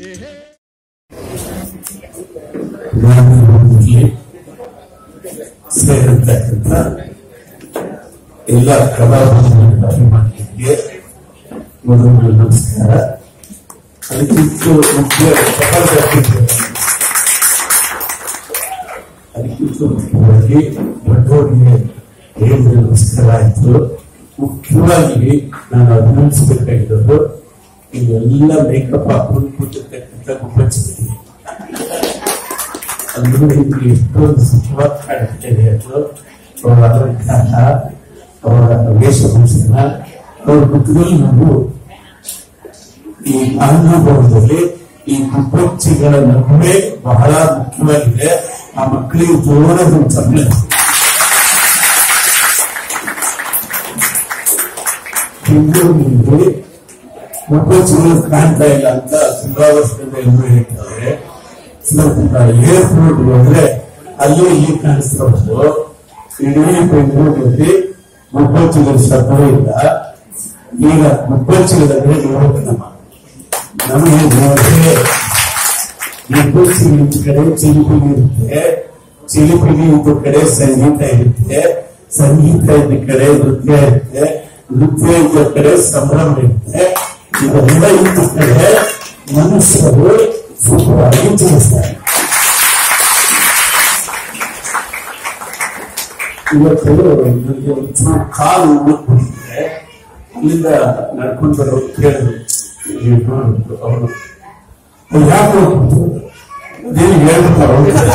ಗ್ರಾಮೀಣದಲ್ಲಿ ಸೇರಿರ್ತಕ್ಕಂಥ ಎಲ್ಲ ಕಲಾವಿದರ ಅಭಿಮಾನಿಗಳಿಗೆ ಮೊದಲು ನಮಸ್ಕಾರ ಅದಕ್ಕಿಂತ ಮುಖ್ಯ ಅದಕ್ಕಿಂತ ಮುಖ್ಯವಾಗಿ ದೊಡ್ಡವರಿಗೆ ಹೇಳಿದ್ರೆ ನಮಸ್ಕಾರ ಆಯ್ತು ಮುಖ್ಯವಾಗಿ ನಾನು ಅಭಿನಂದಿಸಬೇಕಾಗಿರೋದು ಇವೆಲ್ಲ ಮೇಕಪ್ ಹಾಕೊಂಡು ಕೂತಿರ್ತಕ್ಕಂಥ ಗುಬ್ಬಚ್ಚಿಗೆ ಅದು ನಿಮ್ಗೆ ಎಷ್ಟೊಂದು ಸುಖವಾಗಿ ಕಾಣ್ತದೆ ಅದು ಅವರ ಅಲಂಕಾರ ಅವರ ವೇಷಭೂಷಣ ಅವರ ಮುಖದಲ್ಲಿ ನಾವು ಈ ಅನುಭವದಲ್ಲಿ ಈ ಗುಬ್ಬಚ್ಚಿಗಳ ನಡುವೆ ಬಹಳ ಮುಖ್ಯವಾಗಿದೆ ಆ ಮಕ್ಕಳಿಗೆ ಜೋರದ ಚಪ್ಪಲೆ ಹಿಂದೂ ಮುಂದೆ ಗುಬ್ಬಚ್ಚಿಗಳು ಕಾಣ್ತಾ ಇಲ್ಲ ಅಂತ ತುಂಬಾ ವರ್ಷದಿಂದ ಎಲ್ಲರೂ ಹೇಳ್ತಾರೆ ಸ್ವಲ್ಪ ಏರ್ಪೋರ್ಟ್ ಹೋದ್ರೆ ಅಲ್ಲಿ ಇಲ್ಲಿ ಕಾಣಿಸ್ತಿರೋದು ಇಡೀ ಬೆಂಗಳೂರಲ್ಲಿ ಮುಪ್ಪಚ್ಚಿಗಳ ಶಬ್ದವೇ ಇಲ್ಲ ಈಗ ಮುಪ್ಪಚ್ಚಿಗಳ ನೋಡಬೇಕಮ್ಮ ನಮಗೆ ನೋಡಿದ್ರೆ ಮುಪ್ಪಚ್ಚಿ ಇಂಚು ಕಡೆ ಚಿಲಿಪಿಲಿ ಇರುತ್ತೆ ಚಿಲಿಪಿಲಿ ಇಂದು ಕಡೆ ಸಂಗೀತ ಇರುತ್ತೆ ಸಂಗೀತ ಇದ್ದ ಕಡೆ ನೃತ್ಯ ಇರುತ್ತೆ ನೃತ್ಯ ಇದ್ದ ಕಡೆ ಸಂಭ್ರಮ ಇರುತ್ತೆ ಇದೆಲ್ಲ ಇದ್ದ ಕಡೆ ಮನುಷ್ಯರು ಸುಖವಾಗಿ ಜೀವಿಸ್ತಾರೆ ಇವತ್ತು ನನಗೆ ಒಂಚೂರು ಕಾಲು ಉಳ್ಕೊಂಡಿದ್ರೆ ಅಲ್ಲಿಂದ ನಡ್ಕೊಂಡು ಬರೋ ಕೇಳಿದ್ರು ಇಲ್ಲಿ ನೋಡ್ಬಿಟ್ಟು ಅವನು ಯಾಕೆ ಹೋಗ್ಬಿಟ್ಟು ಅದೇನು ಹೇಳ್ಬಿಟ್ಟು ಹೋಗ್ತಾರೆ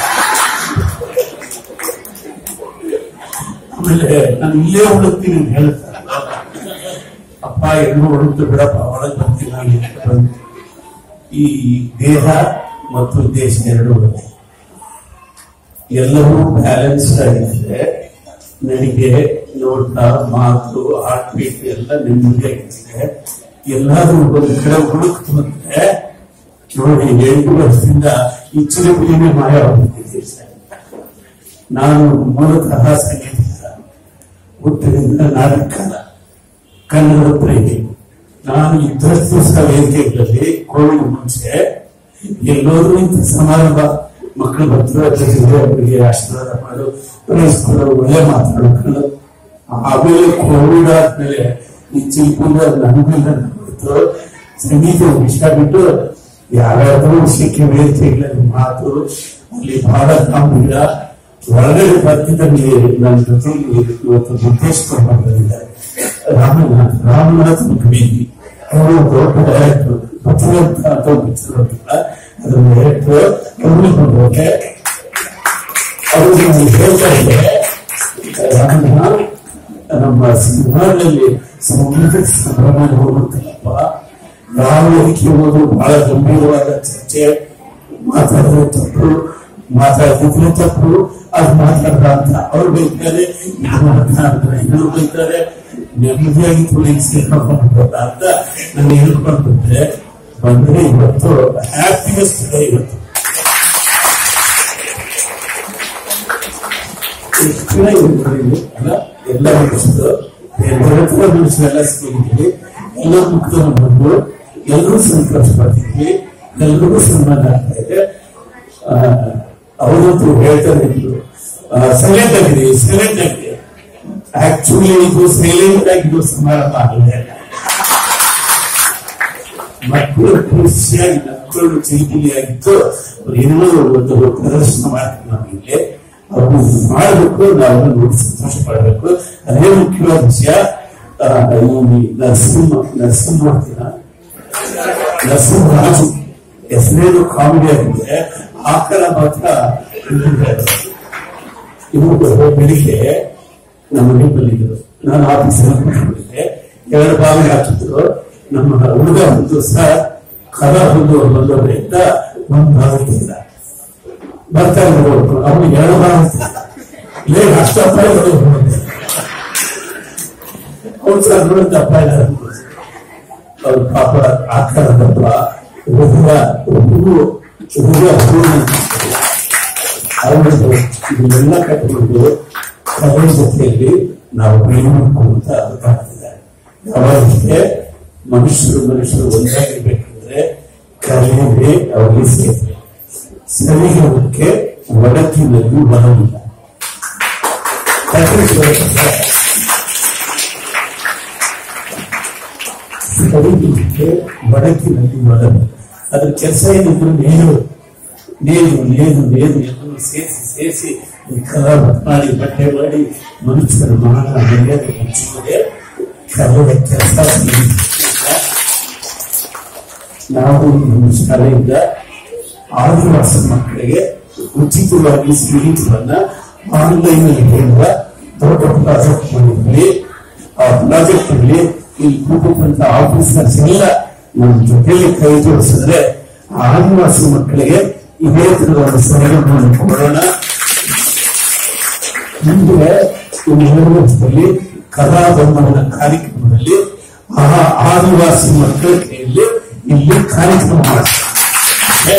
ಆಮೇಲೆ ನಾನು ಇಲ್ಲೇ ಹುಡುಕ್ತೀನಿ ಅಂತ ಹೇಳ್ತಾರೆ ಅಪ್ಪ ಎಲ್ಲರೂ ಹುಡುಕ್ತು ಬಿಡಪ್ಪ ಒಳಗೆ ಬರ್ತೀನಿ ನಾನು ಇಲ್ಲಿ ಬಂದು ಈ ದೇಹ ಮತ್ತು ದೇಶ ಎರಡು ಒಂದೇ. ಎಲ್ಲವೂ ಬ್ಯಾಲೆನ್ಸ್ ಆಗಿದ್ರೆ ನನಗೆ ನೋಟ ಮಾತು ಹಾರ್ಟ್ ಬೀಟ್ ಎಲ್ಲ ನೆಮ್ಮದಿಯಾಗಿದ್ರೆ ಎಲ್ಲಾದ್ರೂ ಒಂದು ಕಡೆ ಹುಡುಕ್ತು ಅಂದ್ರೆ ನೋಡಿ ಎಂಟು ವರ್ಷದಿಂದ ಈ ಚಿಲಿಪಿಲಿನೇ ಮಾಯವಾಗುತ್ತಿದೆ ನಾನು ಮೂಲತಃ ಸಂಗೀತ ಹುಟ್ಟಿನಿಂದ ನಾಟಕಲ್ಲ ಕನ್ನಡ ಪ್ರೇಮಿ ನಾನು ಇದ್ದಷ್ಟು ದಿವಸ ವೇದಿಕೆಗಳಲ್ಲಿ ಕೋವಿಡ್ ಮುಂಚೆ ಎಲ್ಲೋದ್ರೂ ಇಂಥ ಸಮಾರಂಭ ಮಕ್ಕಳು ಬರ್ತಾರೆ ಜೊತೆಗೆ ಅವರಿಗೆ ಆಶೀರ್ವಾದ ಮಾಡು ಪ್ರಯತ್ನಿಸ್ಕೊಂಡು ಒಳ್ಳೆ ಮಾತಾಡ್ಕೊಂಡು ಆಮೇಲೆ ಕೋವಿಡ್ ಆದ್ಮೇಲೆ ಈ ಚಿಲ್ಪುಂದ ನನಗಿಂದ ಬಿಟ್ಟು ಸಂಗೀತ ಇಷ್ಟ ಬಿಟ್ಟು ಯಾವ್ಯಾವ್ದೋ ವಿಷಯಕ್ಕೆ ವೇದಿಕೆಗಳಲ್ಲಿ ಮಾತು ಅಲ್ಲಿ ಬಹಳ ಗಂಭೀರ ಒಳಗಡೆ ಬರ್ತಿದ್ದಂಗೆ ನನ್ನ ಜೊತೆಗೆ ಇವತ್ತು ನಿರ್ದೇಶಕರು ಬಂದಿದ್ದಾರೆ ರಾಮನಾಥ್ ರಾಮನಾಥ್ ಮುಖಮೀನಿ ಅವರು ದೊಡ್ಡ ಡೈರೆಕ್ಟರ್ ಬುದ್ಧಿವಂತ ಅಂತ ಬಿಚ್ಚಿರೋದಿಲ್ಲ ಅದರ ಡೈರೆಕ್ಟರ್ ಅವರು ಬಂದೋಕೆ ಅವರು ನಾನು ಹೇಳ್ತಾ ಇದ್ದೆ ರಾಮನ ನಮ್ಮ ಸಿನಿಮಾದಲ್ಲಿ ಸಂಗೀತ ಸಂಭ್ರಮ ಹೋಗುತ್ತಲ್ಲಪ್ಪ ಯಾವ ವೇದಿಕೆ ಹೋದ್ರು ಬಹಳ ಗಂಭೀರವಾದ ಚರ್ಚೆ ಮಾತಾಡಿದ್ರೆ ತಪ್ಪು ಮಾತಾಡಿದ್ರೆ ತಪ್ಪು ಅದು ಮಾತಾಡ್ದ ಅಂತ ಅವ್ರು ಬೈತಾರೆ ನಾನು ಮಾತಾಡ್ತಾರೆ ಇವರು ಬೈತಾರೆ ನೆಮ್ಮದಿಯಾಗಿ ತುಳಿಸಿ ಅಂತ ನಾನು ಹೇಳ್ಕೊಂಡು ಬಂದ್ರೆ ಬಂದ್ರೆ ಇವತ್ತು ಹ್ಯಾಪಿನೆಸ್ ಇದೆ ಇವತ್ತು ಎಷ್ಟು ಜನ ಇರ್ತಾರೆ ಅಲ್ಲ ಎಲ್ಲ ಮನುಷ್ಯರು ಎಲ್ಲರ ಮನುಷ್ಯರೆಲ್ಲ ಸಿಗಿದ್ವಿ ಎಲ್ಲ ಮುಕ್ತ ಬಂದು ಎಲ್ಲರೂ ಸಂತೋಷ ಪಡ್ತಿದ್ವಿ ಎಲ್ರಿಗೂ ಸನ್ಮಾನ ಆಗ್ತಾ ಇದೆ ಆ, ಅವರಂತೂ ಹೇಳ್ತಾರೆ ಇದ್ರು ಸೈಲೆಂಟ್ ಆಗಿದೆ ಸೈಲೆಂಟ್ ಆಗಿದೆ ಆಕ್ಚುಲಿ ಇದು ಸೈಲೆಂಟ್ ಆಗಿದ್ದು ಸಮಾರಂಭ ಆಗಿದೆ ಮಕ್ಕಳು ಖುಷಿಯಾಗಿ ಮಕ್ಕಳು ಚಿಲಿಪಿಲಿಯಾಗಿದ್ದು ಅವ್ರು ಏನೋ ಒಂದು ಪ್ರದರ್ಶನ ಮಾಡ್ತೀವಿ ನಾವು ಇಲ್ಲಿ ಅವ್ರು ಮಾಡಬೇಕು ನಾವು ಅದನ್ನ ನೋಡಿ ಸಂತೋಷ ಪಡಬೇಕು ಅದೇ ಮುಖ್ಯವಾದ ವಿಷಯ ಆ, ಈ ನರಸಿಂಹ ನರಸಿಂಹಮೂರ್ತಿನ ನರಸಿಂಹರಾಜು ಹೆಸರೇನು ಕಾಮಿಡಿ ಆಗಿದೆ ಆಕಳ ಮಾತ್ರ ಇವರು ಬೆಳಿಗ್ಗೆ ನಮ್ಮ ಮನೆಗೆ ಬಂದಿದ್ರು ನಾನು ಆಫೀಸಲ್ಲಿ ಕೂತ್ಕೊಂಡಿದ್ದೆ ಎರಡು ಬಾಗಿಲು ಹಾಕಿದ್ರು ನಮ್ಮ ಹುಡುಗ ಒಂದು ಸರ್ ಕರ ಹುಲ್ಲು ಬಂದವರೆ ಅಂತ ಒಂದು ಭಾಗದಿಂದ ಬರ್ತಾ ಇದ್ರು ಅವನು ಎರಡು ಭಾಗ ಲೇ ಅಷ್ಟಪ್ಪ ಅವ್ರು ಸರ್ ನೋಡಿದ್ದಪ್ಪ ಅವ್ರ ಪಾಪ ಆಕಾರದಪ್ಪ ಹುಡುಗ ಹುಡುಗ ಹುಡುಗ ಅವರದ್ದು ಇದನ್ನೆಲ್ಲ ಕಟ್ಟಿಕೊಂಡು ಕಲೆ ಜೊತೆಯಲ್ಲಿ ನಾವು ಬೆಳೆಯಬೇಕು ಅಂತ ಅದು ಕಾಣ್ತಿದ್ದಾರೆ ಯಾವಾಗಲೇ ಮನುಷ್ಯರು ಮನುಷ್ಯರು ಒಂದಾಗಿರ್ಬೇಕಂದ್ರೆ ಕಲೆ ಕಲಿಯುವುದಕ್ಕೆ ಒಡಕಿನಲ್ಲಿ ಬರಲಿಲ್ಲ ಕಲಿಯುವುದಕ್ಕೆ ಒಡಕಿನಲ್ಲಿ ಬರಲ್ಲ ಅದ್ರ ಕೆಲಸ ಏನಿದ್ರು ನೀರು ನೀರು ನೀರು ನೀರು ಎಲ್ಲರೂ ಸೇರಿಸಿ ಸೇರಿಸಿ ಕಲಾ ಮಾಡಿ ಬಟ್ಟೆ ಮಾಡಿ ಮನುಷ್ಯರ ಮಾನ ಮರ್ಯಾದೆ ಹೆಚ್ಚುವುದೇ ಕಲೆಯ ಕೆಲಸ ನಾವು ನಮ್ಮ ಶಾಲೆಯಿಂದ ಆದಿವಾಸಿ ಮಕ್ಕಳಿಗೆ ಉಚಿತವಾಗಿ ಸಿಹಿತವನ್ನ ಆನ್ಲೈನ್ ಅಲ್ಲಿ ಹೇಳುವ ದೊಡ್ಡ ಪ್ರಾಜೆಕ್ಟ್ ಮಾಡಿದ್ವಿ ಆ ಪ್ರಾಜೆಕ್ಟ್ ಅಲ್ಲಿ ಇಲ್ಲಿ ಕೂತಕ್ಕಂತ ಆಫೀಸರ್ಸ್ ಎಲ್ಲ ನಮ್ಮ ಜೊತೆಯಲ್ಲಿ ಕೈ ಜೋಡಿಸಿದ್ರೆ ಆ ಆದಿವಾಸಿ ಮಕ್ಕಳಿಗೆ ಇದೇ ತರದ ಒಂದು ಸೌಲಭ್ಯವನ್ನು ಕೊಡೋಣ ಮುಂದೆ ಇನ್ನು ಎರಡು ವರ್ಷದಲ್ಲಿ ಕಲಾಭವನದ ಕಾರ್ಯಕ್ರಮದಲ್ಲಿ ಆ ಆದಿವಾಸಿ ಮಕ್ಕಳ ಕೈಯಲ್ಲಿ ಇಲ್ಲಿ ಕಾರ್ಯಕ್ರಮ ಮಾಡ್ತಾರೆ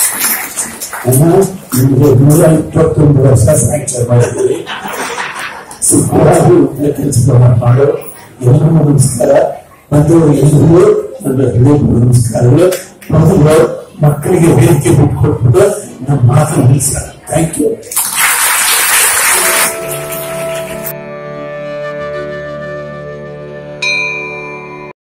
ನಿಮಗೆ ನೂರ ಇಪ್ಪತ್ತೊಂದು ವರ್ಷ ಸಾಹಿತ್ಯ ಮಾಡಿದ್ದೀವಿ ಸುಖವಾಗಿ ಕೆಲಸಗಳನ್ನ ಮಾಡೋ ಎಲ್ಲರಿಗೂ ನಮಸ್ಕಾರ ಮತ್ತು ಎಲ್ಲರಿಗೂ ನನ್ನ ಹೃದಯ ನಮಸ್ಕಾರಗಳು ಮೊದಲು ಮಕ್ಕಳಿಗೆ ವೇದಿಕೆ ಬಿಟ್ಕೊಟ್ಬಿಟ್ಟು ನಮ್ಮ ಮಾತು ನಿಲ್ಲಿಸ ಥ್ಯಾಂಕ್ ಯು